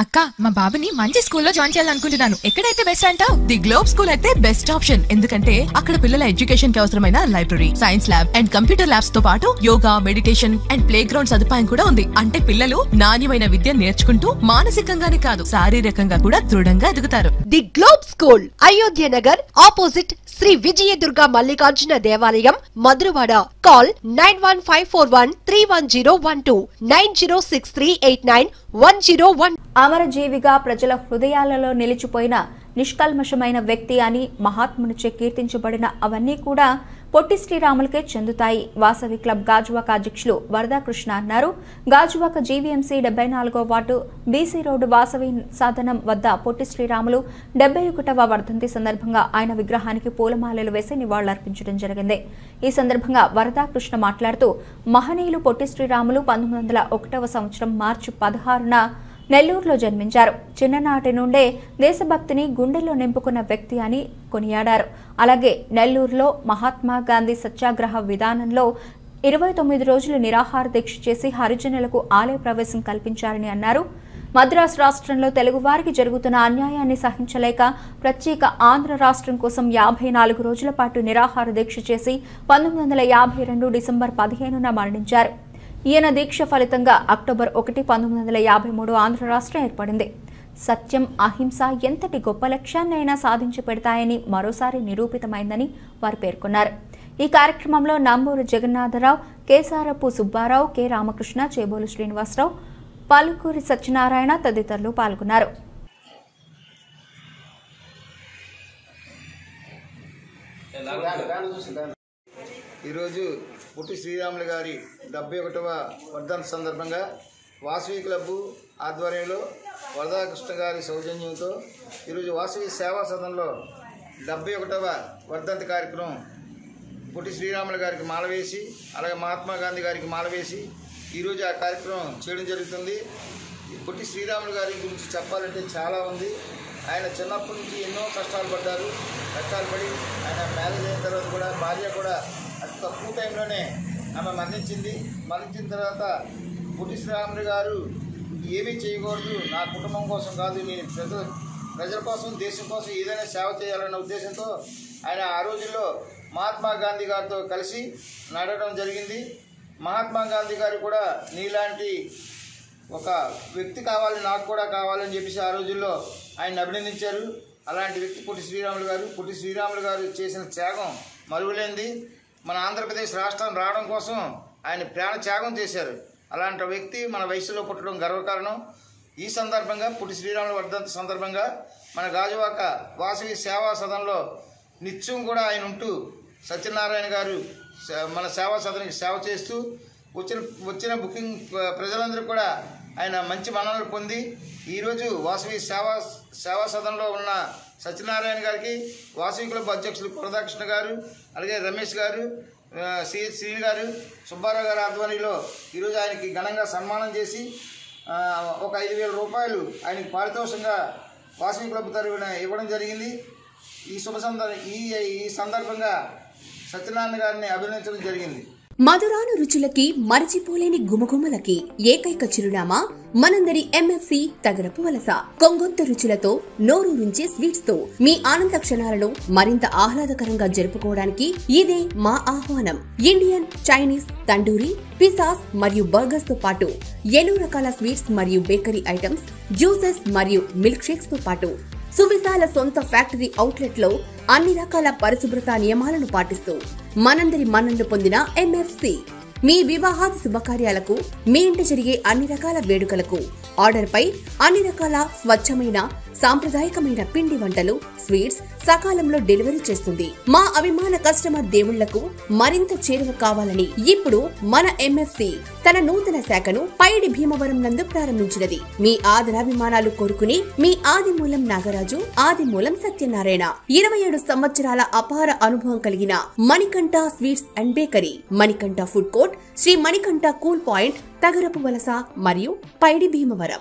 అక్క మా బాబుని మంచి స్కూల్లో జాయిన్ చేయాలనుకుంటున్నాను ఎక్కడైతే బెస్ట్ అంటావు ది గ్లోబ్ స్కూల్ అయితే బెస్ట్ ఆప్షన్ ఎందుకంటే అక్కడ పిల్లల ఎడ్యుకేషన్ కి అవసరమైన library science lab and computer labs తో పాటు yoga meditation and playground సదుపాయం కూడా ఉంది అంటే పిల్లలు నాణ్యమైన విద్య నేర్చుకుంటూ మానసికంగానే కాదు శారీరకంగా కూడా దృఢంగా ఎదుగుతారు the globe school Ayodhya Nagar opposite Shri Vijayadurga Mallikarjuna దేవాలయం Madhurawada call nine one five four one three one zero one two nine zero six three eight nine one zero one అమరజీవిగా ప్రజల హృదయాలలో నిలిచిపోయిన నిష్కల్మషమైన వ్యక్తి అని మహాత్మునిచే కీర్తించబడిన అవన్నీ కూడా పొట్టి శ్రీరాములకే చెందుతాయి వాసవి క్లబ్ గాజువాక అధ్యక్షులు వరదాకృష్ణ అన్నారు గాజువాక జీవీఎంసీ డెబ్బై నాలుగో వార్డు బీసీ రోడ్డు వాసవి సాధనం వద్ద పొట్టి శ్రీరాములు డెబ్బై ఒకటవ వర్ధంతి సందర్భంగా ఆయన విగ్రహానికి పూలమాలలు వేసి నివాళులర్పించడం జరిగింది ఈ సందర్భంగా వరదాకృష్ణ మాట్లాడుతూ మహనీయులు పొట్టి శ్రీరాములు పంతొమ్మిది వందల ఒకటవ సంవత్సరం మార్చి పదహారున నెల్లూరులో జన్మించారు చిన్ననాటి నుండే దేశభక్తిని గుండెల్లో నింపుకున్న వ్యక్తి అని కొనియాడారు అలాగే నెల్లూరులో మహాత్మా గాంధీ సత్యాగ్రహ విధానంలో ఇరవై తొమ్మిది రోజులు నిరాహార దీక్ష చేసి హరిజనులకు ఆలయ ప్రవేశం కల్పించారని అన్నారు మద్రాసు రాష్ట్రంలో తెలుగువారికి జరుగుతున్న అన్యాయాన్ని సహించలేక ప్రత్యేక ఆంధ్ర రాష్ట్రం కోసం యాభై నాలుగు రోజుల పాటు నిరాహార దీక్ష చేసి పంతొమ్మిది వందల యాభై రెండు డిసెంబర్ పదిహేనున మరణించారు ఈయన దీక్ష ఫలితంగా అక్టోబర్ ఒకటి పంతొమ్మిది వందల యాభై మూడు ఆంధ్ర రాష్ట్రం ఏర్పడింది సత్యం అహింస ఎంతటి గొప్ప లక్ష్యాన్నైనా సాధించి పెడతాయని మరోసారి నిరూపితమైందని వారు పేర్కొన్నారు ఈ కార్యక్రమంలో నంబూరు జగన్నాథరావు కేసారపు సుబ్బారావు కె రామకృష్ణ చేబోలు శ్రీనివాసరావు పాలుకూరి సత్యనారాయణ తదితరులు పాల్గొన్నారు ఈరోజు పుట్టి శ్రీరాములు గారి డెబ్బై ఒకటవ వర్ధంతి సందర్భంగా వాసవి క్లబ్బు ఆధ్వర్యంలో వరదాకృష్ణ గారి సౌజన్యంతో ఈరోజు వాసవి సేవా సదనంలో డెబ్బై ఒకటవ వర్ధంతి కార్యక్రమం పుట్టి శ్రీరాములు గారికి మాల వేసి అలాగే మహాత్మా గాంధీ గారికి మాల వేసి ఈరోజు ఆ కార్యక్రమం చేయడం జరుగుతుంది ఈ పుట్టి శ్రీరాములు గారి గురించి చెప్పాలంటే చాలా ఉంది ఆయన చిన్నప్పటి నుంచి ఎన్నో కష్టాలు పడ్డారు కష్టాలు పడి ఆయన మ్యారేజ్ అయిన తర్వాత కూడా భార్య కూడా అతి తక్కువ టైంలోనే ఆమె మరణించింది మరణించిన తర్వాత పుట్టి శ్రీరాములు గారు ఏమీ చేయకూడదు నా కుటుంబం కోసం కాదు నేను ప్రజల ప్రజల కోసం దేశం కోసం ఏదైనా సేవ చేయాలన్న ఉద్దేశంతో ఆయన ఆ రోజుల్లో మహాత్మా గాంధీ గారితో కలిసి నడవడం జరిగింది మహాత్మా గాంధీ గారు కూడా నీలాంటి ఒక వ్యక్తి కావాలి నాకు కూడా కావాలని చెప్పేసి ఆ రోజుల్లో ఆయన అభినందించారు అలాంటి వ్యక్తి పుట్టి శ్రీరాములు గారు పుట్టి శ్రీరాములు గారు చేసిన త్యాగం మరువలేనిది మన ఆంధ్రప్రదేశ్ రాష్ట్రం రావడం కోసం ఆయన ప్రాణ త్యాగం చేశారు అలాంటి వ్యక్తి మన వయసులో పుట్టడం గర్వకారణం ఈ సందర్భంగా పుట్టి శ్రీరాముల వర్ధంతి సందర్భంగా మన గాజువాక వాసవి సేవా సదనంలో నిత్యం కూడా ఆయన ఉంటూ సత్యనారాయణ గారు సే- మన సేవా సదనకి సేవ చేస్తూ వచ్చిన వచ్చిన బుకింగ్ ప్ర- ప్రజలందరూ కూడా ఆయన మంచి మన్ననలు పొంది ఈరోజు వాసవి సేవా సేవా సదనంలో ఉన్న సత్యనారాయణ గారికి వాసవి క్లబ్ అధ్యక్షులు పురదాకృష్ణ గారు అలాగే రమేష్ గారు ఆ, సిహెచ్ శ్రీ గారు సుబ్బారావు గారి ఆధ్వర్యంలో ఈరోజు ఆయనకి ఘనంగా సన్మానం చేసి ఆ, ఒక ఐదు వేల రూపాయలు ఆయనకి పారితోషంగా వాసవి క్లబ్ తరఫున ఇవ్వడం జరిగింది ఈ శుభ సందర్భ ఈ ఈ సందర్భంగా సత్యనారాయణ గారిని అభినందించడం జరిగింది మధురాను రుచులకి మరచిపోలేని గుమగుమలకి ఏకైక చిరునామా మనందరి ఎంఎఫ్సి తగరపు వలస కొంగొంత రుచులతో నోరూరించే స్వీట్స్ తో మీ ఆనంద క్షణాలను మరింత ఆహ్లాదకరంగా జరుపుకోవడానికి ఇదే మా ఆహ్వానం ఇండియన్ చైనీస్ తండూరి పిసాస్ మరియు బర్గర్స్ తో పాటు ఎన్నో రకాల స్వీట్స్ మరియు బేకరీ ఐటమ్స్ జ్యూసెస్ మరియు మిల్క్ షేక్స్ తో పాటు సువిశాల సొంత ఫ్యాక్టరీ అవుట్లెట్ లో అన్ని రకాల పరిశుభ్రత నియమాలను పాటిస్తూ మనందరి మన్ననలు పొందిన ఎంఎఫ్సి మీ వివాహాది శుభకార్యాలకు మీ ఇంట జరిగే అన్ని రకాల వేడుకలకు ఆర్డర్ పై అన్ని రకాల స్వచ్ఛమైన సాంప్రదాయకమైన పిండి వంటలు స్వీట్స్ సకాలంలో డెలివరీ చేస్తుంది మా అభిమాన కస్టమర్ దేవుళ్లకు మరింత చేరువ కావాలని ఇప్పుడు మన ఎంఎఫ్సి తన నూతన శాఖను పైడి భీమవరం నందు ప్రారంభించినది మీ ఆదరాభిమానాలు కోరుకుని మీ ఆదిమూలం నాగరాజు ఆదిమూలం సత్యనారాయణ ఇరవై ఏడు సంవత్సరాల అపార అనుభవం కలిగిన Manikanta sweets and bakery Manikanta food court Shri Manikanta cool point Tagarapu Valasa మరియు పైడి భీమవరం